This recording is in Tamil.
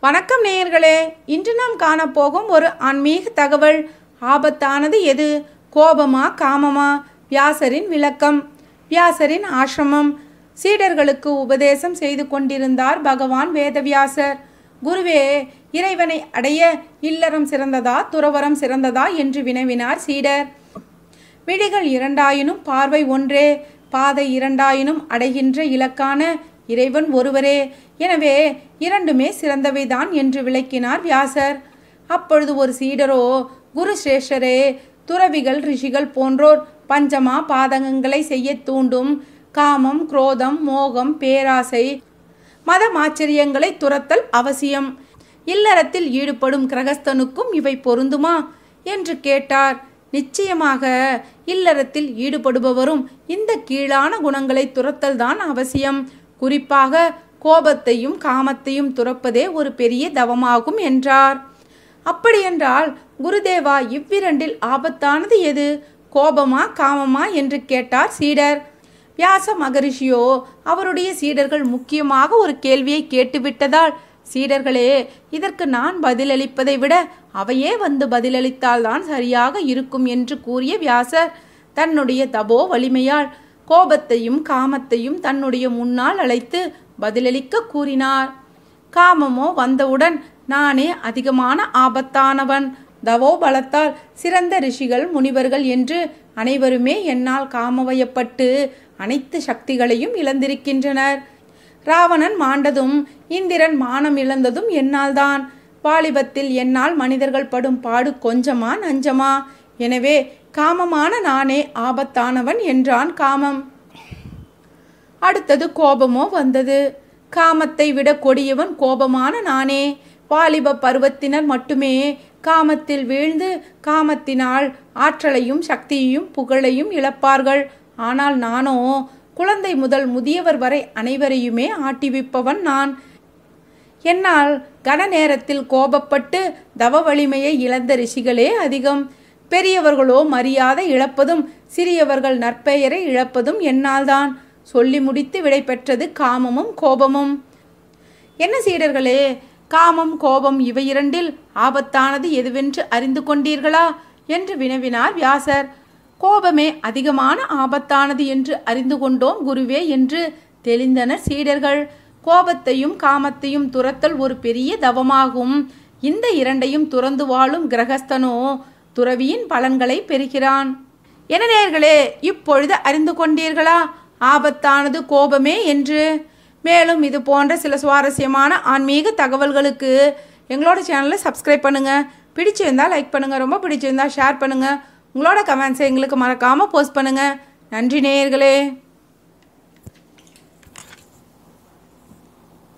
வணக்கம் நேயர்களே இன்று நாம் காணப்போகும் ஒரு ஆன்மீக தகவல் ஆபத்தானது எது கோபமா காமமா வியாசரின் விளக்கம் வியாசரின் ஆசிரமம் சீடர்களுக்கு உபதேசம் செய்து கொண்டிருந்தார் பகவான் வேதவியாசர் குருவே இறைவனை அடைய இல்லறம் சிறந்ததா துறவரம் சிறந்ததா என்று வினவினார் சீடர் விழிகள் இரண்டாயினும் பார்வை ஒன்றே பாதை இரண்டாயினும் அடைகின்ற இலக்கான இறைவன் ஒருவரே எனவே இரண்டுமே சிறந்தவைதான் என்று விளக்கினார் வியாசர் அப்பொழுது ஒரு சீடரோ குரு சிரேஷ்டரே துறவிகள் ரிஷிகள் போன்றோர் பஞ்சமா பாதகங்களை செய்ய தூண்டும் காமம் குரோதம் மோகம் பேராசை மதமாச்சரியங்களை துரத்தல் அவசியம் இல்லறத்தில் ஈடுபடும் கிரகஸ்தனுக்கும் இவை பொருந்துமா என்று கேட்டார் நிச்சயமாக இல்லறத்தில் ஈடுபடுபவரும் இந்த கீழான குணங்களை துரத்தல்தான் அவசியம் குறிப்பாக கோபத்தையும் காமத்தையும் துறப்பதே ஒரு பெரிய தவமாகும் என்றார் அப்படியென்றால் குருதேவா இவ்விரண்டில் ஆபத்தானது எது கோபமா காமமா என்று கேட்டார் சீடர் வியாச மகரிஷியோ அவருடைய சீடர்கள் முக்கியமாக ஒரு கேள்வியை கேட்டுவிட்டதால் சீடர்களே இதற்கு நான் பதிலளிப்பதை விட அவையே வந்து பதிலளித்தால்தான் சரியாக இருக்கும் என்று கூறிய வியாசர் தன்னுடைய தபோ வலிமையால் கோபத்தையும் காமத்தையும் தன்னுடைய முன்னால் அழைத்து பதிலளிக்க கூறினார் காமமோ வந்தவுடன் நானே அதிகமான ஆபத்தானவன் தவோ பலத்தால் சிறந்த ரிஷிகள் முனிவர்கள் என்று அனைவருமே என்னால் காமவயப்பட்டு அனைத்து சக்திகளையும் இழந்திருக்கின்றனர் ராவணன் மாண்டதும் இந்திரன் மானம் இழந்ததும் என்னால்தான் வாலிபத்தில் என்னால் மனிதர்கள் படும் பாடு கொஞ்சமா நஞ்சமா எனவே காமமான நானே ஆபத்தானவன் என்றான் காமம் அடுத்தது கோபமோ வந்தது காமத்தை விட கொடியவன் கோபமான நானே வாலிப பருவத்தினர் மட்டுமே காமத்தில் வீழ்ந்து காமத்தினால் ஆற்றலையும் சக்தியையும் புகழையும் இழப்பார்கள் ஆனால் நானோ குழந்தை முதல் முதியவர் வரை அனைவரையுமே ஆட்டிவிப்பவன் நான் என்னால் கன நேரத்தில் கோபப்பட்டு தவ வலிமையை இழந்த ரிஷிகளே அதிகம் பெரியவர்களோ மரியாதை இழப்பதும் சிறியவர்கள் நற்பெயரை இழப்பதும் என்னால்தான் சொல்லி முடித்து விடை பெற்றது காமமும் கோபமும் என்ன சீடர்களே காமம் கோபம் இவை இரண்டில் ஆபத்தானது எதுவென்று அறிந்து கொண்டீர்களா என்று வினவினார் வியாசர் கோபமே அதிகமான ஆபத்தானது என்று அறிந்து கொண்டோம் குருவே என்று தெளிந்தனர் சீடர்கள் கோபத்தையும் காமத்தையும் துரத்தல் ஒரு பெரிய தவமாகும் இந்த இரண்டையும் துறந்து வாழும் கிரகஸ்தனோ துறவியின் பலன்களை பெறுகிறான் என நேர்களே இப்பொழுது அறிந்து கொண்டீர்களா ஆபத்தானது கோபமே என்று மேலும் இது போன்ற சில சுவாரஸ்யமான ஆன்மீக தகவல்களுக்கு எங்களோட சேனலை சப்ஸ்கிரைப் பண்ணுங்கள் பிடிச்சிருந்தா லைக் பண்ணுங்கள் ரொம்ப பிடிச்சிருந்தா ஷேர் பண்ணுங்கள் உங்களோட கமெண்ட்ஸை எங்களுக்கு மறக்காமல் போஸ்ட் பண்ணுங்கள் நன்றி நேயர்களே